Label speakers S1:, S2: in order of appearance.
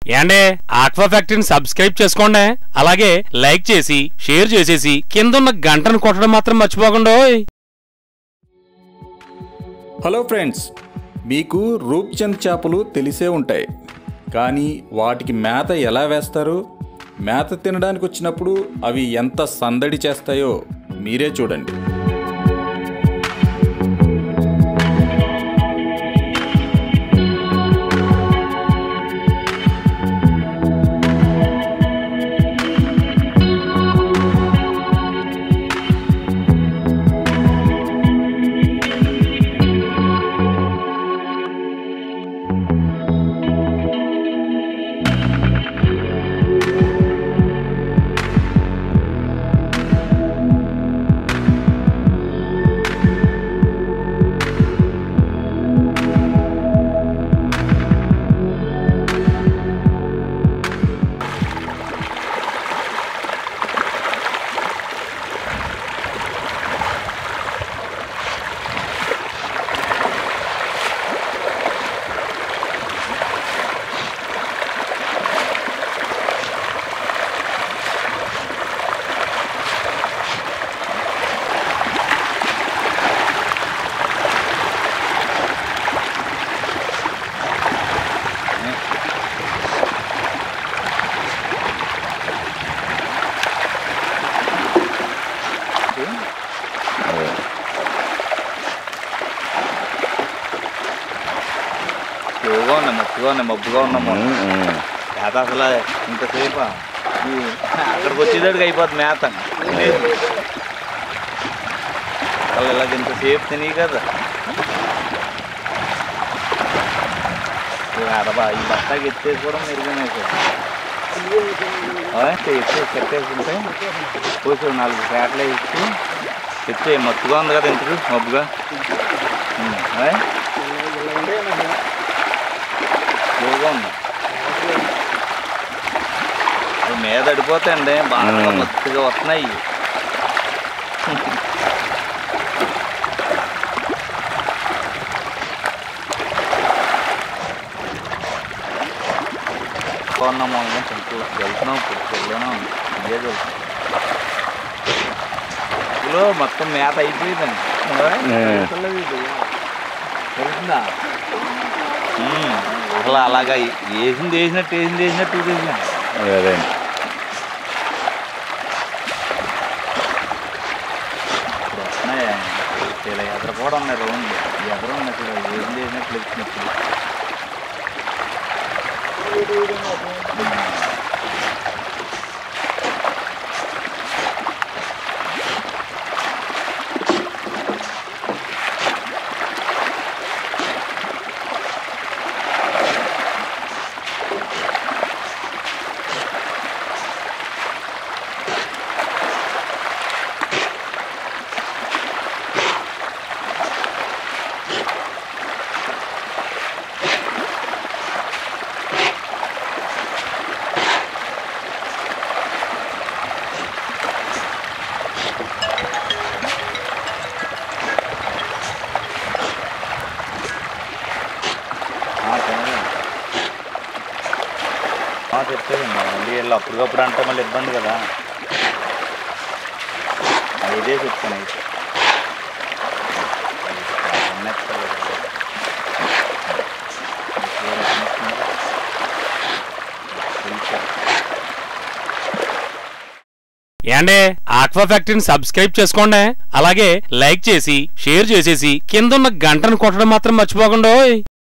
S1: ఏండే aqua ఫ్యాక్టరీని subscribe చేసుకోండి అలాగే లైక్ చేసి షేర్ చేసేసి కిందున్న గంటను కొట్టడం మాత్రం మర్చిపోకండోయ్
S2: హలో ఫ్రెండ్స్ మీకు రూప్చంద్ చేపలు తెలిసే ఉంటాయి కానీ వాటికి మేత ఎలా వేస్తారు మేత తినడానికి వచ్చినప్పుడు అవి ఎంత సందడి చేస్తాయో మీరే చూడండి
S3: ఎక్కువగా ఉన్నాయి మబ్బుగా ఉన్నాయి మబ్బుగా ఉన్నాము మేత అసలు ఇంతసేపు ఈ అక్కడికి వచ్చేదాడికి అయిపోతుంది మేత లేదు అసలు ఇలాగ ఇంతసేపు తిని కదా ఈ అరబా ఈ బస్తాకి ఎత్తేసి కూడా మెరుగనే ఎత్తే కట్టేసుకుంటే పోసి నాలుగు పేటలు ఇచ్చి ఎత్తే మత్తుగా ఉంది కదా ఇంతకు మబ్బుగా ఉమ్, ఆయ్? ఎక్కువగా ఉంది అవి మీద అడిపోతాయండి బాగా మత్తుగా వస్తున్నాయి కొన్నాం మొన్న కొంచెం వెళ్తున్నాం ఇప్పుడు వెళ్ళాను ఇదే వెళ్తున్నాం ఇందులో మొత్తం మేత అయిపోయిందండి తెలుస్తుందా ఉమ్, అసలు అలాగా వేసింది వేసినట్టు వేసింది వేసినట్టు వేసింది
S2: అదే
S3: ఇప్పుడు వస్తున్నాయి ఇలా ఎదురు కూడా ఉన్నాయి రౌండ్ ఎదురు ఉన్నాయి ఇక్కడ వేసింది వేసినట్లు వచ్చినప్పుడు చెప్పేదండి మళ్ళీ వీళ్ళు అప్పటికప్పుడు అంటే మళ్ళీ ఇబ్బంది కదా ఇదే చెప్తాను అయితే
S1: ఏండే ఆక్వా ఫ్యాక్టరీని సబ్స్క్రైబ్ చేసుకోండి అలాగే లైక్ చేసి షేర్ చేసేసి కిందున్న గంటను కొట్టడం మాత్రం మర్చిపోకండోయ్